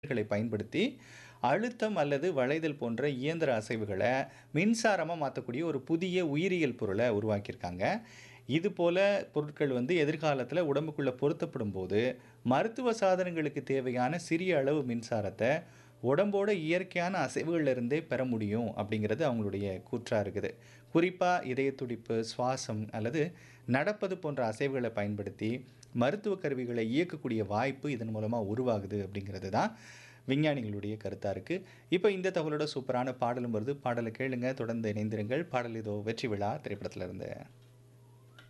களை பயன்படுத்தி அழுத்தம் அல்லது வளைதல் போன்ற இயந்திர அசைவுகள மின்சாரமா மாத்தக்கூடிய ஒரு புதிய உயிரியல் பொருள உருவாக்கியிருக்காங்க. இதுபோல பொருட்கள் வந்து எதிர்காலத்தில உடம்புக்குள்ள பொருத்தப்படும்போது, மருத்துவ சாதனங்களுக்கு தேவையான சிறிய அளவு மின்சாரத்த உடம்போட இயற்கையான அசைவுகள்ல இருந்தே பெற முடியும் அப்படிங்கிறது அவங்களுடைய கூற்றா இருக்குது. குறிப்பா இதய துடிப்பு, சுவாசம் அல்லது நடப்பது போன்ற அசைவுகள பயன்படுத்தி மருத்துவ கருவிகளை இயக்கக்கூடிய வாய்ப்பு இதன் மூலமா உருவாகுது அப்படிங்கிறது தான் விஞ்ஞானிகளுடைய கருத்தா இருக்கு. இப்ப இந்த தகவலோட சூப்பரான பாடலும் வருது. பாடல கேளுங்க. தொடர்ந்து இணைந்திருங்கள். பாடல் இதோ வெற்றி விழா திரைப்படத்திலிருந்து.